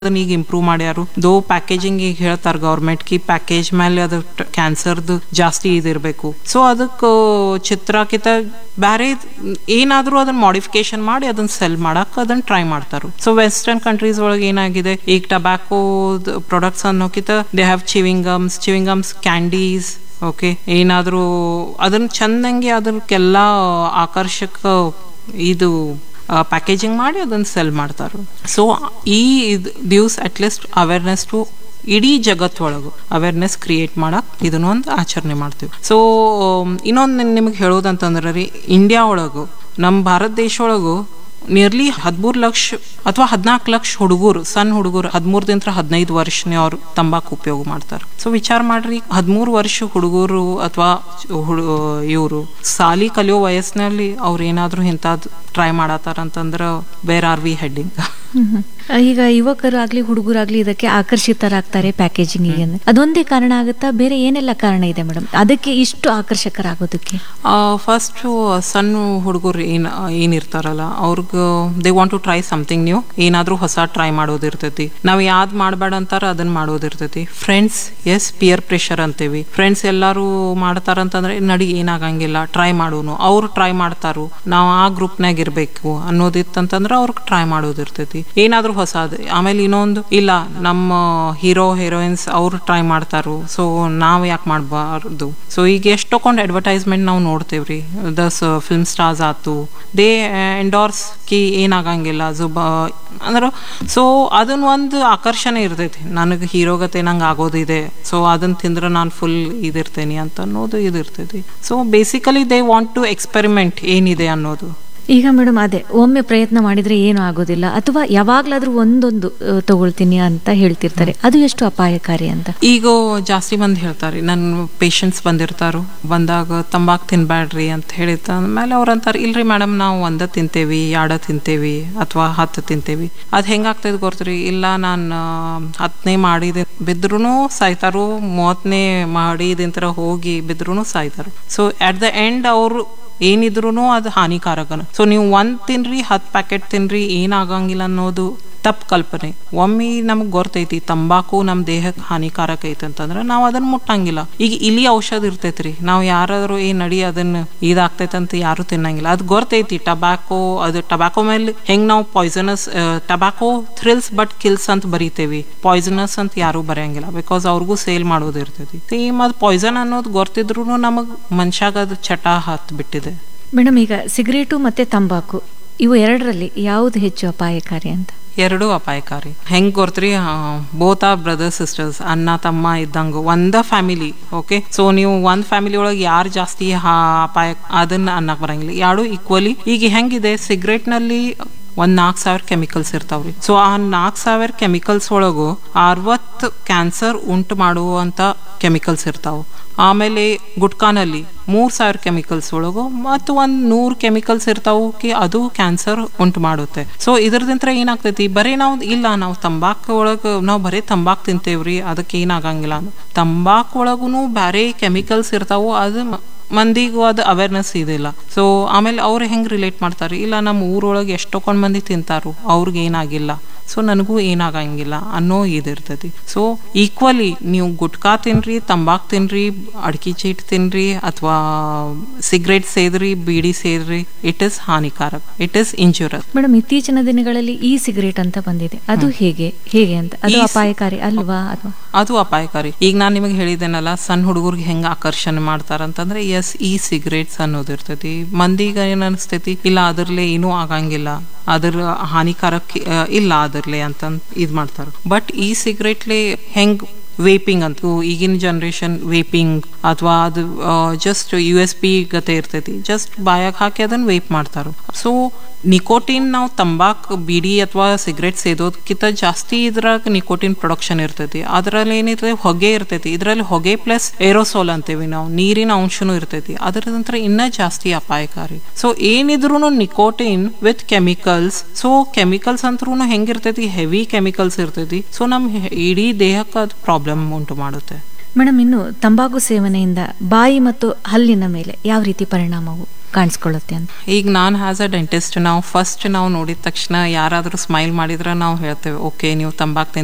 ಅದನ್ನ ಈಗ ಇಂಪ್ರೂವ್ ಮಾಡ್ಯಾರು ದೋ ಪ್ಯಾಕೇಜಿಂಗ್ ಈಗ ಹೇಳ್ತಾರೆ ಗೌರ್ಮೆಂಟ್ ಕಿ ಪ್ಯಾಕೇಜ್ ಮೇಲೆ ಅದು ಕ್ಯಾನ್ಸರ್ದು ಜಾಸ್ತಿ ಇದಿರಬೇಕು ಸೊ ಅದಕ್ಕೆ ಚಿತ್ರಕಿತ ಬ್ಯಾರೆ ಏನಾದರೂ ಅದನ್ನ ಮಾಡಿಫಿಕೇಶನ್ ಮಾಡಿ ಅದನ್ನ ಸೆಲ್ ಮಾಡಕ್ ಅದನ್ನ ಟ್ರೈ ಮಾಡ್ತಾರೆ ಸೊ ವೆಸ್ಟರ್ನ್ ಕಂಟ್ರೀಸ್ ಒಳಗೆ ಏನಾಗಿದೆ ಈಗ ಟಬ್ಯಾಕೋ ಪ್ರಾಡಕ್ಟ್ಸ್ ಅನ್ನೋಕ್ಕಿಂತ they have chewing gums chewing gums candies okay ಏನಾದರೂ ಅದನ್ನ ಚಂದಂಗೆ ಅದಕ್ಕೆಲ್ಲ ಆಕರ್ಷಕ ಇದು ಪ್ಯಾಕೇಜಿಂಗ್ ಮಾಡಿ ಅದನ್ನು ಸೆಲ್ ಮಾಡ್ತಾರೆ ಸೊ ಈ ದಿವ್ಸ ಅಟ್ಲೀಸ್ಟ್ ಅವೇರ್ನೆಸ್ ಟು ಇಡೀ ಜಗತ್ತೊಳಗು ಅವೇರ್ನೆಸ್ ಕ್ರಿಯೇಟ್ ಮಾಡಕ್ ಇದನ್ನ ಒಂದು ಆಚರಣೆ ಮಾಡ್ತೀವಿ ಸೊ ಇನ್ನೊಂದು ನಿಮಗೆ ಹೇಳೋದಂತಂದ್ರೆ ರೀ ಇಂಡಿಯಾ ಒಳಗು ನಮ್ಮ ಭಾರತ ದೇಶ ಒಳಗು ನಿಯರ್ಲಿ ಹದಿಮೂರು ಲಕ್ಷ ಅಥವಾ ಹದಿನಾಲ್ಕು ಲಕ್ಷ ಹುಡುಗರು ಸಣ್ಣ ಹುಡುಗರು ಹದಿಮೂರದಿಂದ ಹದಿನೈದು ವರ್ಷನೇ ಅವ್ರು ತಂಬಾಕು ಉಪಯೋಗ ಮಾಡ್ತಾರೆ ಸೊ ವಿಚಾರ ಮಾಡ್ರಿ ಹದಿಮೂರು ವರ್ಷ ಹುಡುಗರು ಅಥವಾ ಇವರು ಸಾಲಿ ಕಲಿಯೋ ವಯಸ್ಸಿನಲ್ಲಿ ಅವ್ರು ಏನಾದರೂ ಇಂಥದ್ದು ಟ್ರೈ ಮಾಡತ್ತಾರ ಅಂತಂದ್ರೆ ಬೇರ್ ಆರ್ ವಿ ಹೆಡ್ಡಿಂಗ್ ಈಗ ಯುವಕರಾಗ್ಲಿ ಹುಡುಗರಾಗ್ಲಿ ಇದಕ್ಕೆ ಆಕರ್ಷಿತರಾಗ್ತಾರೆ ಪ್ಯಾಕೇಜಿಂಗ್ ಅದೊಂದೇ ಕಾರಣ ಆಗುತ್ತಾ ಬೇರೆ ಏನೆಲ್ಲ ಕಾರಣ ಇದೆ ಮೇಡಮ್ ಅದಕ್ಕೆ ಇಷ್ಟು ಆಕರ್ಷಕರಾಗೋದಕ್ಕೆ ಫಸ್ಟ್ ಸಣ್ಣ ಹುಡುಗರು ಏನ್ ಏನಿರ್ತಾರಲ್ಲ ಅವ್ರಿಗೆ they want to try something new ಏನಾದ್ರೂ ಹೊಸ ಟ್ರೈ ಮಾಡೋದಿರ್ತೈತಿ ನಾವು ಯಾವ್ದು ಮಾಡಬೇಡ ಅಂತಾರ ಅದನ್ನ ಮಾಡೋದಿರ್ತೈತಿ ಫ್ರೆಂಡ್ಸ್ ಎಸ್ ಪಿಯರ್ ಪ್ರೆಷರ್ ಅಂತೇವಿ ಫ್ರೆಂಡ್ಸ್ ಎಲ್ಲಾರು ಮಾಡ್ತಾರಂತಂದ್ರೆ ನಡಿ ಏನಾಗಂಗಿಲ್ಲ ಟ್ರೈ ಮಾಡೋನು ಅವ್ರು ಟ್ರೈ ಮಾಡ್ತಾರು ನಾವು ಆ ಗ್ರೂಪ್ನಾಗ ಇರ್ಬೇಕು ಅನ್ನೋದಿತ್ತಂತಂದ್ರೆ ಅವ್ರಿಗೆ ಟ್ರೈ ಮಾಡೋದಿರ್ತೈತಿ ಏನಾದ್ರೂ ಹೊಸದು ಆಮೇಲೆ ಇನ್ನೊಂದು ಇಲ್ಲ ನಮ್ಮ ಹೀರೋ ಹೀರೋಯಿನ್ಸ್ ಅವ್ರು ಟ್ರೈ ಮಾಡ್ತಾರು ಸೊ ನಾವು ಯಾಕೆ ಮಾಡಬಾರ್ದು ಸೊ ಈಗ ಎಷ್ಟೊಂದು ಅಡ್ವರ್ಟೈಸ್ಮೆಂಟ್ ನಾವು ನೋಡ್ತೇವ್ರಿ ದಸ್ ಫಿಲ್ಮ್ ಸ್ಟಾರ್ಸ್ ಆತು ದೇ ಎಂಡೋರ್ಸ್ ಕಿ ಏನಾಗಂಗಿಲ್ಲ ಜುಬ ಅಂದ್ರೆ ಸೊ ಅದನ್ನ ಒಂದು ಆಕರ್ಷಣೆ ಇರ್ತೈತಿ ನನಗೆ ಹೀರೋಗತೆ ನಂಗೆ ಆಗೋದಿದೆ ಸೊ ಅದನ್ನ ತಿಂದ್ರೆ ನಾನು ಫುಲ್ ಇದಿರ್ತೇನೆ ಅಂತ ಅನ್ನೋದು ಇದಿರ್ತೈತಿ so basically they want to experiment ಏನಿದೆ ಅನ್ನೋದು ಈಗ ಮೇಡಮ್ ಅದೇ ಒಮ್ಮೆ ಪ್ರಯತ್ನ ಮಾಡಿದ್ರೆ ಏನು ಆಗೋದಿಲ್ಲ ಅಥವಾ ಯಾವಾಗ್ಲಾದ್ರೂ ಒಂದೊಂದು ತಗೊಳ್ತೀನಿ ಅಂತ ಹೇಳ್ತಿರ್ತಾರೆ ಅದು ಎಷ್ಟು ಅಪಾಯಕಾರಿ ಅಂತ ಈಗ ಜಾಸ್ತಿ ಮಂದಿ ಹೇಳ್ತಾರೆ ನನ್ನ ಪೇಷಂಟ್ಸ್ ಬಂದಿರ್ತಾರು ಬಂದಾಗ ತಂಬಾಕು ತಿನ್ಬ್ಯಾಡ್ರಿ ಅಂತ ಹೇಳಿದ ಮೇಲೆ ಅವ್ರು ಅಂತಾರೆ ಇಲ್ರಿ ಮೇಡಮ್ ನಾವು ಒಂದ ತಿಂತೇವಿ ಎರಡ ತಿಂತೇವಿ ಅಥವಾ ಹತ್ತು ತಿಂತೇವಿ ಅದು ಹೆಂಗಾಗ್ತದೆ ಗೊತ್ತ್ರಿ ಇಲ್ಲ ನಾನು ಹತ್ತನೇ ಮಾಡಿದ ಬಿದ್ರೂ ಸಾಯ್ತಾರು ಮೂವತ್ತನೇ ಮಾಡಿದಿಂತರ ಹೋಗಿ ಬಿದ್ರೂ ಸಾಯ್ತಾರು ಸೊ ಅಟ್ ದ ಎಂಡ್ ಅವರು ಏನಿದ್ರು ಅದು ಹಾನಿಕಾರಕನ ಸೊ ನೀವು ಒಂದ್ ತಿನ್ರಿ ಹತ್ತು ಪ್ಯಾಕೆಟ್ ತಿನ್ರಿ ಏನಾಗಂಗಿಲ್ಲ ಅನ್ನೋದು ತಪ್ಪು ಕಲ್ಪನೆ ಒಮ್ಮೆ ನಮಗೆ ಗೊತ್ತೈತಿ ತಂಬಾಕು ನಮ್ಮ ದೇಹಕ್ಕೆ ಹಾನಿಕಾರಕ ಐತೆ ಅಂತಂದ್ರೆ ನಾವು ಅದನ್ನ ಮುಟ್ಟಂಗಿಲ್ಲ ಈಗ ಇಲಿ ಔಷಧ ಇರ್ತೈತ್ರಿ ನಾವು ಯಾರಾದ್ರೂ ಏನ್ ನಡಿ ಅದನ್ನ ಇದಾಗ್ತೈತೆ ಅಂತ ಯಾರು ತಿನ್ನಂಗಿಲ್ಲ ಅದು ಗೊತ್ತೈತಿ ಟಬಾಕೋ ಅದು ಟಬಾಕೋ ಮೇಲೆ ಹೆಂಗ್ ನಾವು poisonous tobacco thrills but kills ಅಂತ ಬರಿತೇವಿ ಪಾಯ್ಸನಸ್ ಅಂತ ಯಾರು ಬರೆಯಂಗಿಲ್ಲ ಬಿಕಾಸ್ ಅವ್ರಿಗೂ ಸೇಲ್ ಮಾಡೋದು ಇರ್ತೈತಿ ಸೇಮ್ ಅದು ಪಾಯ್ಸನ್ ಅನ್ನೋದು ಗೊತ್ತಿದ್ರು ನಮಗೆ ಮನುಷ್ಯಾಗ ಅದು ಚಟ ಹತ್ ಬಿಟ್ಟಿದೆ ಮೇಡಮ್ ಈಗ ಸಿಗರೇಟು ಮತ್ತೆ ತಂಬಾಕು ಇವು ಎರಡರಲ್ಲಿ ಯಾವ್ದು ಹೆಚ್ಚು ಅಪಾಯಕಾರಿ ಅಂತ ಎರಡೂ ಅಪಾಯಕಾರಿ ಹೆಂಗ್ ಗೊತ್ತ್ರಿ ಬೋತ್ ಆರ್ ಬ್ರದರ್ ಸಿಸ್ಟರ್ಸ್ ಅಣ್ಣ ತಮ್ಮ ಇದ್ದಂಗ ಒಂದ ಫ್ಯಾಮಿಲಿ ಓಕೆ ಸೊ ನೀವು ಒಂದ್ ಫ್ಯಾಮಿಲಿ ಒಳಗೆ ಯಾರು ಜಾಸ್ತಿ ಅಪಾಯ ಅದನ್ನ ಅನ್ನಕ್ ಬರಂಗಿಲ್ಲ ಎರಡು ಈಕ್ವಲಿ ಈಗ ಹೆಂಗಿದೆ ಸಿಗರೇಟ್ ನಲ್ಲಿ ಒಂದ್ ನಾಲ್ಕು ಸಾವಿರ ಕೆಮಿಕಲ್ಸ್ ಇರ್ತಾವ್ರಿ ಸೊ ಆ ನಾಲ್ಕು ಸಾವಿರ ಕೆಮಿಕಲ್ಸ್ ಒಳಗು ಅರವತ್ತು ಕ್ಯಾನ್ಸರ್ ಉಂಟು ಮಾಡುವಂತ ಕೆಮಿಕಲ್ಸ್ ಇರ್ತಾವ ಆಮೇಲೆ ಗುಟ್ಕಾನಲ್ಲಿ ಮೂರ್ ಸಾವಿರ ಕೆಮಿಕಲ್ಸ್ ಒಳಗು ಮತ್ತು ಒಂದ್ ನೂರ್ ಕೆಮಿಕಲ್ಸ್ ಇರ್ತಾವು ಕಿ ಅದು ಕ್ಯಾನ್ಸರ್ ಉಂಟು ಮಾಡುತ್ತೆ ಸೊ ಇದ್ರದಿಂತ್ರ ಏನಾಗ್ತೈತಿ ಬರೀ ನಾವು ಇಲ್ಲ ನಾವು ತಂಬಾಕು ಒಳಗ ನಾವು ಬರೀ ತಂಬಾಕ್ ತಿಂತೇವ್ರಿ ಅದಕ್ಕೆ ಏನಾಗಂಗಿಲ್ಲ ತಂಬಾಕು ಒಳಗುನು ಬ್ಯಾರೆ ಕೆಮಿಕಲ್ಸ್ ಇರ್ತಾವು ಅದು ಮಂದಿಗೂ ಅದು ಅವೇರ್ನೆಸ್ ಇದಿಲ್ಲ ಸೊ ಆಮೇಲೆ ಅವ್ರು ಹೆಂಗ್ ರಿಲೇಟ್ ಮಾಡ್ತಾರೆ ಇಲ್ಲ ನಮ್ಮ ಊರೊಳಗೆ ಎಷ್ಟೊಂದು ಮಂದಿ ತಿಂತಾರು ಅವ್ರಿಗೆ ಏನಾಗಿಲ್ಲ ಸೊ ನನಗೂ ಏನಾಗಂಗಿಲ್ಲ ಅನ್ನೋ ಇದಿರ್ತೈತಿ ಸೊ ಈಕ್ವಲಿ ನೀವು ಗುಟ್ಕಾ ತಿನ್ರಿ ತಂಬಾಕ್ ತಿನ್ರಿ ಅಡ್ಕಿ ಚೀಟ್ ತಿನ್ರಿ ಅಥವಾ ಸಿಗರೇಟ್ ಸೇದ್ರಿ ಬೀಡಿ ಸೇದ್ರಿ ಇಟ್ ಇಸ್ ಹಾನಿಕಾರಕ ಇಟ್ ಇಸ್ ಇಂಜುರಸ್ ಮೇಡಮ್ ಇತ್ತೀಚಿನ ದಿನಗಳಲ್ಲಿ ಈ ಸಿಗರೇಟ್ ಅಂತ ಬಂದಿದೆ ಅದು ಹೇಗೆ ಹೇಗೆ ಅಂತ ಅದು ಅಪಾಯಕಾರಿ ಅಲ್ವಾ ಅಥವಾ ಅದು ಅಪಾಯಕಾರಿ ಈಗ ನಾನು ನಿಮಗೆ ಹೇಳಿದ್ದೇನಲ್ಲ ಸಣ್ಣ ಹುಡುಗರಿಗೆ ಹೆಂಗ ಆಕರ್ಷಣೆ ಮಾಡ್ತಾರಂತಂದ್ರೆ ಎಸ್ ಈ ಸಿಗರೇಟ್ಸ್ ಅನ್ನೋದಿರ್ತೈತಿ ಮಂದಿಗ ಏನ್ ಅನಿಸ್ತೈತಿ ಇಲ್ಲ ಅದ್ರಲ್ಲೇ ಏನೂ ಆಗಂಗಿಲ್ಲ ಅದ್ರ ಹಾನಿಕಾರಕ ಇಲ್ಲ ಅದ್ರಲ್ಲೇ ಅಂತ ಇದ್ ಮಾಡ್ತಾರ ಬಟ್ ಈ ಸಿಗರೇಟ್ಲೆ ಹೆಂಗ್ ವೇಪಿಂಗ್ ಅಂತ ಈಗಿನ ಜನರೇಷನ್ ವೇಪಿಂಗ್ ಅಥವಾ ಅದು ಜಸ್ಟ್ ಯು ಎಸ್ ಪಿ ಗತೆ ಇರ್ತೈತಿ ಜಸ್ಟ್ ಬಾಯಾಗ ಹಾಕಿ ಅದನ್ನ ವೇಪ್ ಮಾಡ್ತಾರ ಸೊ ನಿಕೋಟಿನ್ ನಾವು ತಂಬಾಕ್ ಬಿಡಿ ಅಥವಾ ಸಿಗರೇಟ್ ಸೇದೋದಕ್ಕಿಂತ ಜಾಸ್ತಿ ಇದ್ರಾಗ ನಿಕೋಟಿನ್ ಪ್ರೊಡಕ್ಷನ್ ಇರ್ತೈತಿ ಅದ್ರಲ್ಲಿ ಏನಿರ್ತೈತಿ ಹೊಗೆ ಇರ್ತೈತಿ ಇದರಲ್ಲಿ ಹೊಗೆ ಪ್ಲಸ್ ಏರೋಸೋಲ್ ಅಂತೀವಿ ನಾವು ನೀರಿನ ಅಂಶನೂ ಇರ್ತೈತಿ ಅದರ ನಂತರ ಇನ್ನ ಜಾಸ್ತಿ ಅಪಾಯಕಾರಿ ಸೊ ಏನಿದ್ರು nicotine with chemicals so chemicals ಅಂತೂ ಹೆಂಗಿರ್ತೈತಿ ಹೆವಿ ಕೆಮಿಕಲ್ಸ್ ಇರ್ತೈತಿ ಸೊ ನಮ್ ಇಡೀ ದೇಹಕ್ಕೆ ಅದು ಪ್ರಾಬ್ಲಮ್ ಉಂಟು ಮಾಡುತ್ತೆ ಮೇಡಮ್ ಇನ್ನು ತಂಬಾಕು ಸೇವನೆಯಿಂದ ಬಾಯಿ ಮತ್ತು ಹಲ್ಲಿನ ಮೇಲೆ ಯಾವ ರೀತಿ ಪರಿಣಾಮವು ಕಾಣಿಸ್ಕೊಳ್ಳುತ್ತೆ ಅಂತ ಈಗ ನಾನು ಆ್ಯಸ್ ಅ ಡೆಂಟಿಸ್ಟ್ ನಾವು ಫಸ್ಟ್ ನಾವು ನೋಡಿದ ತಕ್ಷಣ ಯಾರಾದರೂ ಸ್ಮೈಲ್ ಮಾಡಿದ್ರೆ ನಾವು ಹೇಳ್ತೇವೆ ಓಕೆ ನೀವು ತಂಬಾಕು